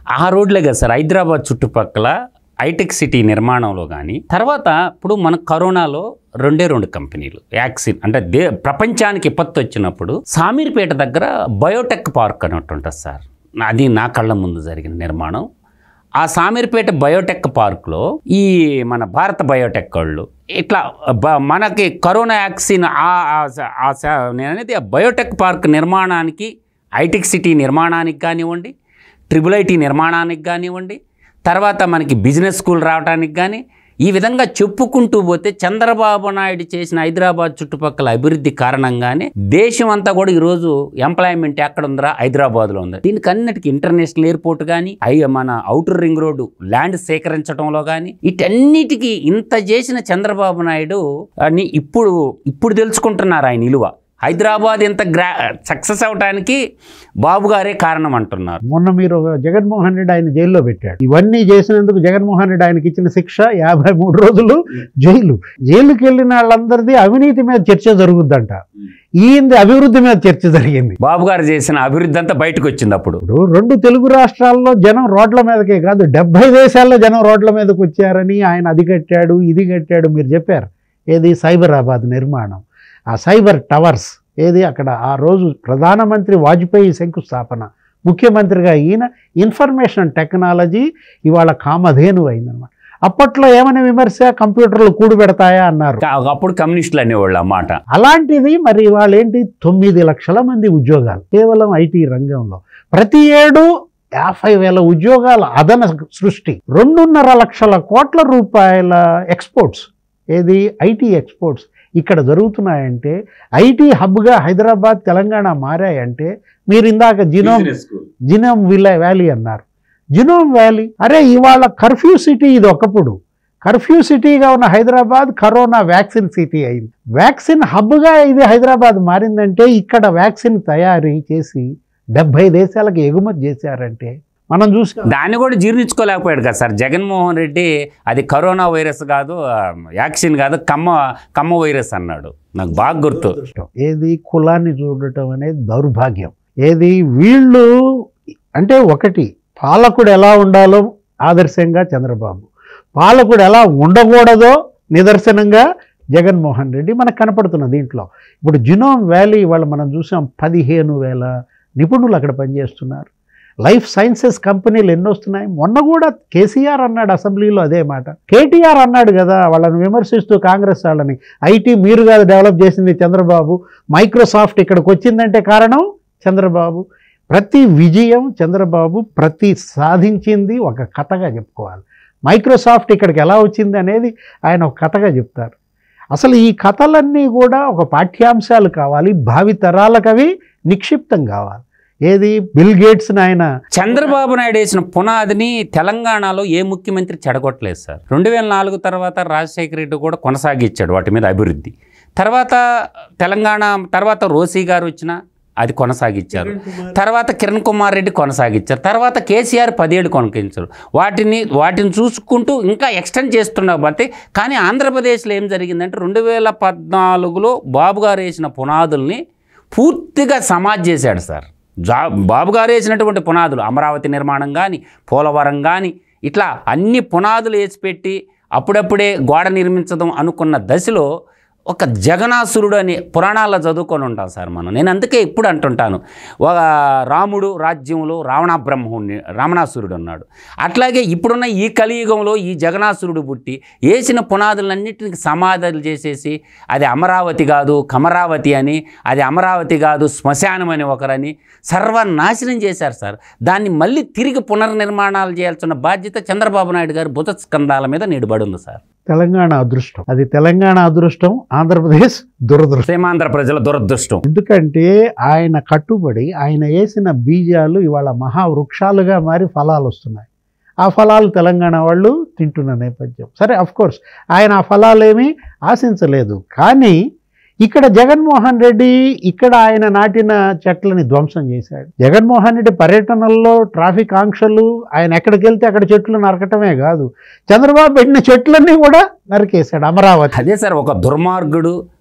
ఆ రోడ్లే కదా సార్ హైదరాబాద్ చుట్టుపక్కల హైటెక్ సిటీ నిర్మాణంలో కానీ తర్వాత ఇప్పుడు మన కరోనాలో రెండే రెండు కంపెనీలు వ్యాక్సిన్ అంటే దే ప్రపంచానికి విపత్తు వచ్చినప్పుడు సామీర్పేట దగ్గర బయోటెక్ పార్క్ అన్నట్టు ఉంటుంది సార్ అది నా కళ్ళ ముందు జరిగిన నిర్మాణం ఆ సామీర్పేట బయోటెక్ పార్క్లో ఈ మన భారత బయోటెక్ వాళ్ళు ఇట్లా బ- మనకి కరోనా వ్యాక్సిన్ ఆ- ఆ స- ఆ స- నేను అనేది ఆ బయోటెక్ పార్క్ నిర్మాణానికి హైటెక్ సిటీ నిర్మాణానికి కానివ్వండి ట్రిపుల్ ఐటీ నిర్మాణానికి కానివ్వండి తర్వాత మనకి బిజినెస్ స్కూల్ రావడానికి కానీ ఈ విధంగా చెప్పుకుంటూ పోతే చంద్రబాబు నాయుడు చేసిన హైదరాబాద్ చుట్టుపక్కల అభివృద్ధి కారణంగానే దేశం అంతా కూడా ఈరోజు ఎంప్లాయ్మెంట్ ఎక్కడ ఉందిరా హైదరాబాద్లో ఉంది దీనికి అన్నిటికీ ఇంటర్నేషనల్ ఎయిర్పోర్ట్ కానీ అయ్యి మన అవుటర్ రింగ్ రోడ్డు ల్యాండ్ సేకరించడంలో కానీ వీటన్నిటికీ ఇంత చేసిన చంద్రబాబు నాయుడు అని ఇప్పుడు ఇప్పుడు తెలుసుకుంటున్నారు ఆయన విలువ హైదరాబాద్ ఇంత గ్రా సక్సెస్ అవడానికి బాబు గారే కారణం అంటున్నారు మొన్న మీరు జగన్మోహన్ రెడ్డి ఆయన జైల్లో పెట్టాడు ఇవన్నీ చేసినందుకు జగన్మోహన్ రెడ్డి ఆయనకి ఇచ్చిన శిక్ష యాభై మూడు రోజులు జైలు జైలుకి వెళ్ళిన వాళ్ళందరిది అవినీతి మీద చర్చ జరుగుద్దంట ఈయంది అభివృద్ధి మీద చర్చ జరిగింది బాబు గారు చేసిన అభివృద్ధి అంతా బయటకు వచ్చింది అప్పుడు ఇప్పుడు రెండు తెలుగు రాష్ట్రాల్లో జనం రోడ్ల మీదకే కాదు డెబ్బై దేశాల్లో జనం రోడ్ల మీదకి వచ్చారని ఆయన అది కట్టాడు ఇది కట్టాడు మీరు చెప్పారు ఏది సైబరాబాద్ నిర్మాణం ఆ సైబర్ టవర్స్ ఏది అక్కడ ఆ రోజు ప్రధానమంత్రి వాజ్పేయి శంకుస్థాపన ముఖ్యమంత్రిగా ఈయన ఇన్ఫర్మేషన్ టెక్నాలజీ ఇవాళ కామధేను అయిందనమాట అప్పట్లో ఏమని విమర్శ కంప్యూటర్లు కూడు పెడతాయా అన్నారు కా- అప్పుడు కమ్యూనిస్టులు అనేవాళ్ళు ఆ మాట అలాంటిది మరి ఇవాళ ఏంటి తొమ్మిది లక్షల మంది ఉద్యోగాలు కేవలం ఐటీ రంగంలో ప్రతి ఏడు యాభై వేల ఉద్యోగాల అదన సృష్టి రెండున్నర లక్షల కోట్ల రూపాయల ఎక్స్పోర్ట్స్ ఏది ఐటీ ఎక్స్పోర్ట్స్ ఇక్కడ జరుగుతున్నాయంటే ఐటీ హబ్గా హైదరాబాద్ తెలంగాణ మారాయంటే మీరు ఇందాక జినోమ్ జినోమ్ విలా వ్యాలీ అన్నారు జినోమ్ వ్యాలీ అరే ఇవాళ కర్ఫ్యూ సిటీ ఇది ఒకప్పుడు కర్ఫ్యూ సిటీగా ఉన్న హైదరాబాద్ కరోనా వ్యాక్సిన్ సిటీ అయింది వ్యాక్సిన్ హబ్గా ఇది హైదరాబాద్ మారిందంటే ఇక్కడ వ్యాక్సిన్ తయారీ చేసి డెబ్బై దేశాలకు ఎగుమతి చేశారంటే మనం చూసాం దాన్ని కూడా జీర్ణించుకోలేకపోయాడు కదా సార్ జగన్మోహన్ రెడ్డి అది కరోనా వైరస్ కాదు ఆ, వ్యాక్సిన్ కాదు కమ్మ కమ్మ వైరస్ అన్నాడు నాకు బాగా గుర్తు ఏది కులాన్ని చూడటం అనేది దౌర్భాగ్యం ఏది వీళ్ళు అంటే ఒకటి పాలకుడు ఎలా ఉండాలో ఆదర్శంగా చంద్రబాబు పాలకుడు ఎలా ఉండకూడదో నిదర్శనంగా జగన్మోహన్ రెడ్డి మనకు కనపడుతున్న దీంట్లో ఇప్పుడు జినోమ్ వ్యాలీ వాళ్ళు మనం చూసాం పదిహేను వేల నిపుణులు అక్కడ పనిచేస్తున్నారు లైఫ్ సైన్సెస్ కంపెనీలు ఎన్ని వస్తున్నాయి మొన్న కూడా కేసీఆర్ అన్నాడు అసెంబ్లీలో అదే మాట కేటీఆర్ అన్నాడు కదా వాళ్ళని విమర్శిస్తూ కాంగ్రెస్ వాళ్ళని ఐటీ మీరు కాదు డెవలప్ చేసింది చంద్రబాబు మైక్రోసాఫ్ట్ ఇక్కడికి వచ్చిందంటే కారణం చంద్రబాబు ప్రతి విజయం చంద్రబాబు ప్రతి సాధించింది ఒక కథగా చెప్పుకోవాలి మైక్రోసాఫ్ట్ ఇక్కడికి ఎలా వచ్చింది అనేది ఆయన ఒక కథగా చెప్తారు అసలు ఈ కథలన్నీ కూడా ఒక పాఠ్యాంశాలు కావాలి భావితరాలకు అవి నిక్షిప్తం కావాలి ఏది బిల్ గేట్స్ని ఆయన చంద్రబాబు నాయుడు వేసిన పునాదిని తెలంగాణలో ఏ ముఖ్యమంత్రి చెడగొట్టలేదు సార్ రెండు వేల నాలుగు తర్వాత రాజశేఖర రెడ్డి కూడా కొనసాగించాడు వాటి మీద అభివృద్ధి తర్వాత తెలంగాణ తర్వాత రోసీ గారు వచ్చిన అది కొనసాగించారు తర్వాత కిరణ్ కుమార్ రెడ్డి కొనసాగించారు తర్వాత కేసీఆర్ పదేళ్ళు కొనసాగించారు వాటిని వాటిని చూసుకుంటూ ఇంకా ఎక్స్టెండ్ చేస్తున్నారు బట్టి కానీ ఆంధ్రప్రదేశ్లో ఏం జరిగిందంటే రెండు వేల పద్నాలుగులో బాబు గారు వేసిన పునాదుల్ని పూర్తిగా సమాజ్ చేశాడు సార్ జా బాబు గారు వేసినటువంటి పునాదులు అమరావతి నిర్మాణం కానీ పోలవరం కానీ ఇట్లా అన్ని పునాదులు వేసి పెట్టి అప్పుడప్పుడే గోడ నిర్మించడం అనుకున్న దశలో ఒక జగనాసురుడు అని పురాణాల్లో చదువుకొని ఉంటాం సార్ మనం నేను అందుకే ఇప్పుడు అంటుంటాను ఒక రాముడు రాజ్యంలో రావణ బ్రహ్మణ్ణి రావణాసురుడు ఉన్నాడు అట్లాగే ఇప్పుడున్న ఈ కలియుగంలో ఈ జగనాసురుడు పుట్టి వేసిన పునాదులన్నింటికి సమాధులు చేసేసి అది అమరావతి కాదు కమరావతి అని అది అమరావతి కాదు శ్మశానం అని ఒకరని సర్వనాశనం చేశారు సార్ దాన్ని మళ్ళీ తిరిగి పునర్నిర్మాణాలు చేయాల్సిన బాధ్యత చంద్రబాబు నాయుడు గారి భుజ స్కంధాల మీద నేడుబడి ఉంది సార్ తెలంగాణ అదృష్టం అది తెలంగాణ అదృష్టం ఆంధ్రప్రదేశ్ దురదృష్టం సీమాంధ్ర ప్రజల దురదృష్టం ఎందుకంటే ఆయన కట్టుబడి ఆయన వేసిన బీజాలు ఇవాళ మహావృక్షాలుగా మారి ఫలాలు వస్తున్నాయి ఆ ఫలాలు తెలంగాణ వాళ్ళు తింటున్న నేపథ్యం సరే అఫ్ కోర్స్ ఆయన ఆ ఫలాలేమీ ఆశించలేదు కానీ ఇక్కడ జగన్మోహన్ రెడ్డి ఇక్కడ ఆయన నాటిన చెట్లని ధ్వంసం చేశాడు జగన్మోహన్ రెడ్డి పర్యటనల్లో ట్రాఫిక్ ఆంక్షలు ఆయన ఎక్కడికి వెళ్తే అక్కడ చెట్లు నరకటమే కాదు చంద్రబాబు పెట్టిన చెట్లన్నీ కూడా నరికేశాడు అమరావతి అదే సార్ ఒక దుర్మార్గుడు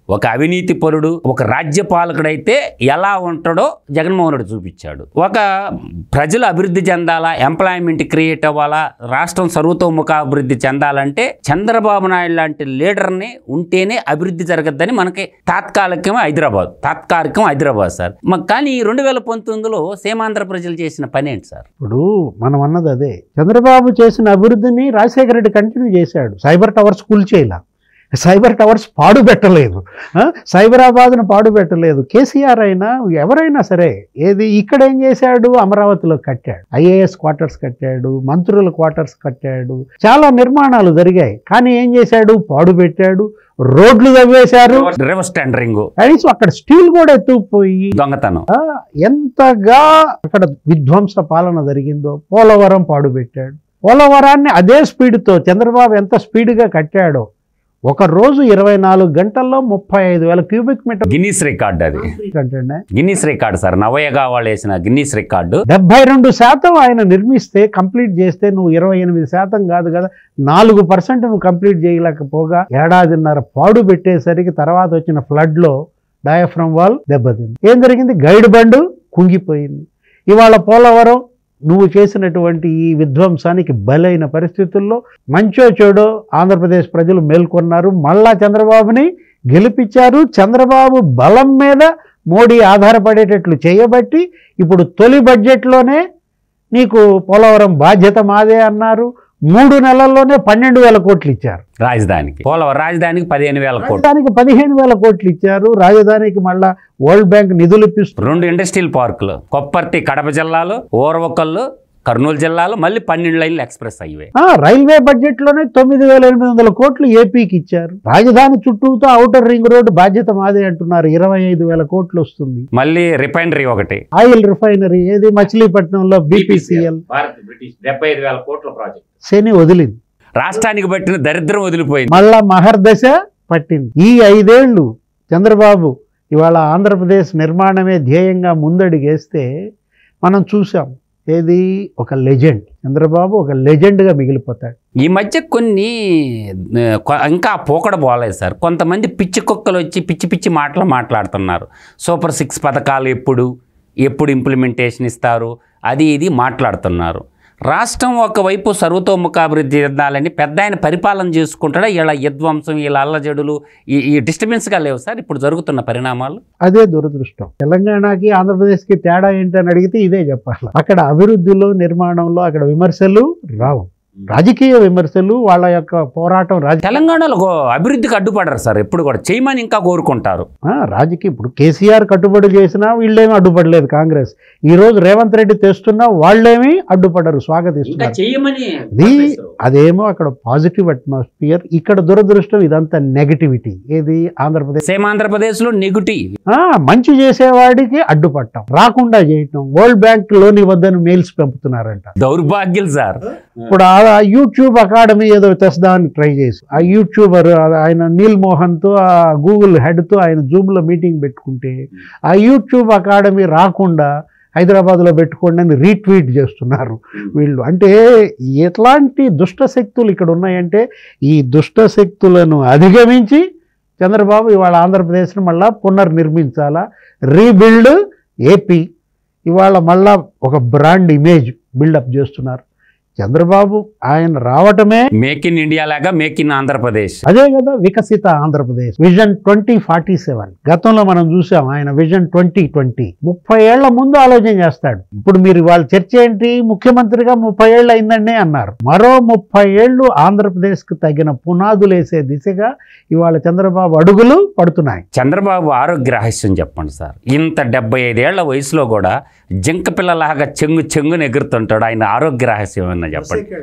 ఒక అవినీతి పరుడు ఒక రాజ్యపాలకుడైతే ఎలా ఉంటాడో జగన్మోహన్ రెడ్డి చూపించాడు ఒక ప్రజలు అభివృద్ధి చెందాలా ఎంప్లాయ్మెంట్ క్రియేట్ అవ్వాలా రాష్ట్రం సర్వతోముఖ అభివృద్ధి చెందాలంటే చంద్రబాబు నాయుడు లాంటి లీడర్ని ఉంటేనే అభివృద్ధి జరగద్దని మనకి తాత్కాలికం హైదరాబాద్ తాత్కాలికం హైదరాబాద్ సార్ మ- కానీ రెండు వేల పంతొమ్మిదిలో సీమాంధ్ర ప్రజలు చేసిన పని ఏంటి సార్ ఇప్పుడు మనం అన్నది అదే చంద్రబాబు చేసిన అభివృద్ధిని రాజశేఖర రెడ్డి కంటిన్యూ చేశాడు సైబర్ టవర్స్ కూల్చేయాల సైబర్ టవర్స్ పాడు పెట్టలేదు ఆ? సైబరాబాద్ను పాడు పెట్టలేదు కేసీఆర్ అయినా ఎవరైనా సరే ఏది ఇక్కడ ఏం చేశాడు అమరావతిలో కట్టాడు ఐఏఎస్ క్వార్టర్స్ కట్టాడు మంత్రుల క్వార్టర్స్ కట్టాడు చాలా నిర్మాణాలు జరిగాయి కానీ ఏం చేశాడు పాడు పెట్టాడు రోడ్లు తవ్వేశారు రివర్స్ టెండరింగ్ కనీసం అక్కడ స్టీల్ కూడా ఎత్తుకుపోయి దొంగతనం ఆ, ఎంతగా అక్కడ విధ్వంస పాలన జరిగిందో పోలవరం పాడుపెట్టాడు పోలవరాన్ని అదే స్పీడ్తో చంద్రబాబు ఎంత స్పీడ్గా కట్టాడో ఒక రోజు ఇరవై నాలుగు గంటల్లో ముప్పై ఐదు వేల క్యూబిక్ మీటర్ గిన్నీస్ రికార్డ్ అది అంటే గిన్నీస్ రికార్డ్ సార్ నవయగా వాళ్ళు వేసిన గిన్నీస్ రికార్డు డెబ్బై రెండు శాతం ఆయన నిర్మిస్తే కంప్లీట్ చేస్తే నువ్వు ఇరవై ఎనిమిది శాతం కాదు కదా నాలుగు పర్సెంట్ నువ్వు కంప్లీట్ చేయలేకపోగా ఏడాదిన్నర పాడు పెట్టేసరికి తర్వాత వచ్చిన ఫ్లడ్లో డయాఫ్రమ్ వాల్ దెబ్బతింది ఏం జరిగింది గైడ్ బండు కుంగిపోయింది ఇవాళ పోలవరం నువ్వు చేసినటువంటి ఈ విధ్వంసానికి బలైన పరిస్థితుల్లో మంచో చెడో ఆంధ్రప్రదేశ్ ప్రజలు మేల్కొన్నారు మళ్ళా చంద్రబాబుని గెలిపించారు చంద్రబాబు బలం మీద మోడీ ఆధారపడేటట్లు చేయబట్టి ఇప్పుడు తొలి బడ్జెట్లోనే నీకు పోలవరం బాధ్యత మాదే అన్నారు మూడు నెలల్లోనే పన్నెండు వేల కోట్లు ఇచ్చారు రాజధానికి పోలవరం రాజధానికి పదిహేను వేల కోట్లు రాజధానికి పదిహేను వేల కోట్లు ఇచ్చారు రాజధానికి మళ్ళా వరల్డ్ బ్యాంక్ నిధులు ఇప్పిస్తుంది రెండు ఇండస్ట్రియల్ పార్కులు కొప్పర్తి కడప జిల్లాలో ఓర్వకల్లు కర్నూలు జిల్లాలో మళ్ళీ పన్నెండు లైన్లు ఎక్స్ప్రెస్ హైవే ఆ, రైల్వే బడ్జెట్లోనే తొమ్మిది వేల ఎనిమిది వందల కోట్లు ఏపీకి ఇచ్చారు రాజధాని చుట్టూతో ఔటర్ రింగ్ రోడ్డు బాధ్యత మాదే అంటున్నారు ఇరవై ఐదు వేల కోట్లు వస్తుంది మళ్ళీ రిఫైనరీ ఒకటి ఆయిల్ రిఫైనరీ ఏది మచిలీపట్నంలో బీపీసీఎల్ భారత్ బ్రిటిష్ డెబ్బై ఐదు వేల కోట్ల ప్రాజెక్ట్ శని వదిలింది రాష్ట్రానికి పట్టిన దరిద్రం వదిలిపోయింది మళ్ళా మహర్దశ పట్టింది ఈ ఐదేళ్లు చంద్రబాబు ఇవాళ ఆంధ్రప్రదేశ్ నిర్మాణమే ధ్యేయంగా ముందడిగేస్తే మనం చూసాం ఏది ఒక లెజెండ్ చంద్రబాబు ఒక లెజెండ్గా మిగిలిపోతాడు ఈ మధ్య కొన్ని ఆ, కొ- ఇంకా పోకడ పోలేదు సార్ కొంతమంది పిచ్చి కుక్కలు వచ్చి పిచ్చి పిచ్చి మాటలు మాట్లాడుతున్నారు సూపర్ సిక్స్ పథకాలు ఎప్పుడు ఎప్పుడు ఇంప్లిమెంటేషన్ ఇస్తారు అది ఇది మాట్లాడుతున్నారు రాష్ట్రం ఒకవైపు సర్వతోముఖాభివృద్ధి చెందాలని పెద్ద ఆయన పరిపాలన చేసుకుంటాడా ఇలా యద్వంసం ఇలా అల్లజడులు ఈ ఈ డిస్టర్బెన్స్గా లేవు సార్ ఇప్పుడు జరుగుతున్న పరిణామాలు అదే దురదృష్టం తెలంగాణకి ఆంధ్రప్రదేశ్కి తేడా ఏంటని అడిగితే ఇదే చెప్పాలి అక్కడ అభివృద్ధిలో నిర్మాణంలో అక్కడ విమర్శలు రావు రాజకీయ విమర్శలు వాళ్ళ యొక్క పోరాటం రాజ తెలంగాణలో గో- అభివృద్ధికి అడ్డుపడరు సార్ ఎప్పుడు కూడా చేయమని ఇంకా కోరుకుంటారు ఆ, రాజకీయ ఇప్పుడు కేసీఆర్ కట్టుబడి చేసినా వీళ్ళేమీ అడ్డుపడలేదు కాంగ్రెస్ ఈ రోజు రేవంత్ రెడ్డి తెస్తున్నా వాళ్ళేమీ అడ్డుపడరు స్వాగతిస్తున్నారు చేయమని ఇది అదేమో అక్కడ పాజిటివ్ అట్మాస్ఫియర్ ఇక్కడ దురదృష్టం ఇదంతా నెగటివిటీ ఏది ఆంధ్రప్రదేశ్ సేమ్ ఆంధ్రప్రదేశ్లో నెగిటివ్ ఆ, మంచి చేసేవాడికి అడ్డుపట్టం రాకుండా చేయటం వరల్డ్ బ్యాంక్ లోన్ ఇవ్వద్దని మెయిల్స్ పంపుతున్నారంట దౌర్భాగ్యులు సార్ ఇప్పుడు ఆ ఆ యూట్యూబ్ అకాడమీ ఏదో తెస్తామని ట్రై చేసి ఆ యూట్యూబర్ ఆ- ఆయన నీల్ మోహన్తో ఆ గూగుల్ హెడ్తో ఆయన జూమ్లో మీటింగ్ పెట్టుకుంటే ఆ యూట్యూబ్ అకాడమీ రాకుండా హైదరాబాద్లో పెట్టుకోండి అని రీట్వీట్ చేస్తున్నారు వీళ్ళు అంటే ఎట్లాంటి దుష్ట శక్తులు ఇక్కడ ఉన్నాయంటే ఈ దుష్ట శక్తులను అధిగమించి చంద్రబాబు ఇవాళ ఆంధ్రప్రదేశ్ను మళ్ళా పునర్నిర్మించాలా రీబిల్డ్ ఏపీ ఇవాళ మళ్ళా ఒక బ్రాండ్ ఇమేజ్ బిల్డప్ చేస్తున్నారు చంద్రబాబు ఆయన రావటమే మేక్ ఇన్ ఇండియా లాగా మేక్ ఇన్ ఆంధ్రప్రదేశ్ అదే కదా వికసిత Andhra Pradesh vision twenty forty seven గతంలో మనం చూసాం ఆయన విజన్ ట్వంటీ ట్వంటీ ముప్పై ఏళ్ల ముందు ఆలోచన చేస్తాడు ఇప్పుడు మీరు వాళ్ళ చర్చ ఏంటి ముఖ్యమంత్రిగా ముప్పై ఏళ్ళు అయిందండి అన్నారు మరో ముప్పై ఏళ్ళు ఆంధ్రప్రదేశ్ కు తగిన పునాదులు వేసే దిశగా ఇవాళ చంద్రబాబు అడుగులు పడుతున్నాయి చంద్రబాబు ఆరోగ్య రహస్యం చెప్పండి సార్ ఇంత డెబ్బై ఐదేళ్ల వయసులో కూడా జింక పిల్లలాగా చెంగు చెంగుని ఎగురుతుంటాడు ఆయన ఆరోగ్య రహస్యం ఏమన్నా చెప్పండి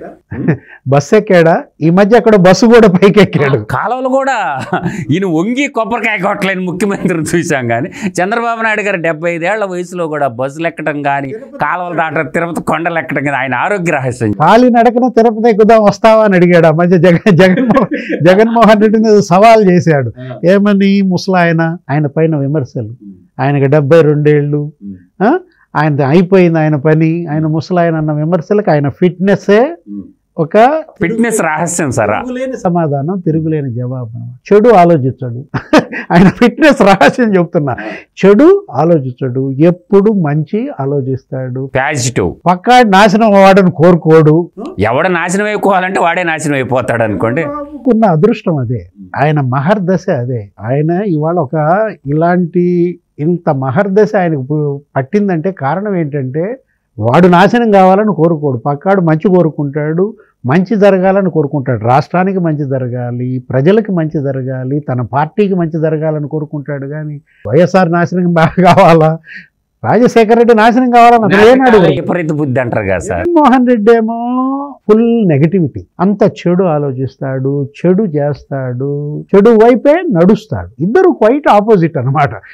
బస్సు ఎక్కాడా ఈ మధ్య అక్కడ బస్సు కూడా పైకి ఎక్కాడు కాలువలు కూడా ఈయన వంగి కొబ్బరికాయ కొట్టలేని ముఖ్యమంత్రిని చూశాం కానీ చంద్రబాబు నాయుడు గారు డెబ్బై ఐదేళ్ల వయసులో కూడా బస్సులు ఎక్కడం కానీ కాలువలు దాటడం తిరుపతి కొండలు ఎక్కడం కానీ ఆయన ఆరోగ్య రహస్యం ఖాళీ నడకన తిరుపతి ఎక్కుదాం వస్తావా అని అడిగాడు ఆ మధ్య జగన్ జగన్మోహన్ జగన్మోహన్ రెడ్డి మీద సవాల్ చేశాడు ఏమని ముసలాయన ఆయన పైన విమర్శలు ఆయనకి డెబ్బై రెండేళ్ళు ఆ? ఆయన అయిపోయింది ఆయన పని ఆయన ముసలాయన అన్న విమర్శలకు ఆయన ఫిట్నెస్సే ఒక ఫిట్నెస్ రహస్యం సార్ తిరుగులేని సమాధానం తిరుగులేని జవాబు అన్నమాట. చెడు ఆలోచించడు ఆయన ఫిట్నెస్ రహస్యం చెప్తున్నా చెడు ఆలోచించడు ఎప్పుడు మంచి ఆలోచిస్తాడు పాజిటివ్ పక్కా నాశనం వాడని కోరుకోడు ఎవడ నాశనం అయిపోవాలంటే వాడే నాశనం అయిపోతాడు అనుకోండి ఉన్న అదృష్టం అదే ఆయన మహర్దశ అదే ఆయన ఇవాళ ఒక ఇలాంటి ఇంత మహర్దశ ఆయనకు పు- పట్టిందంటే కారణం ఏంటంటే వాడు నాశనం కావాలని కోరుకోడు పక్కాడు మంచి కోరుకుంటాడు మంచి జరగాలని కోరుకుంటాడు రాష్ట్రానికి మంచి జరగాలి ప్రజలకు మంచి జరగాలి తన పార్టీకి మంచి జరగాలని కోరుకుంటాడు కానీ వైఎస్ఆర్ నాశనం బాగా కావాలా రాజశేఖర రెడ్డి నాశనం కావాలని అసలు ఏనాడు విపరీత బుద్ధి అంటారు కదా సార్ జగన్మోహన్ రెడ్డి ఏమో ఫుల్ నెగటివిటీ అంత చెడు ఆలోచిస్తాడు చెడు చేస్తాడు చెడు వైపే నడుస్తాడు ఇద్దరు క్వైట్ ఆపోజిట్ అన్నమాట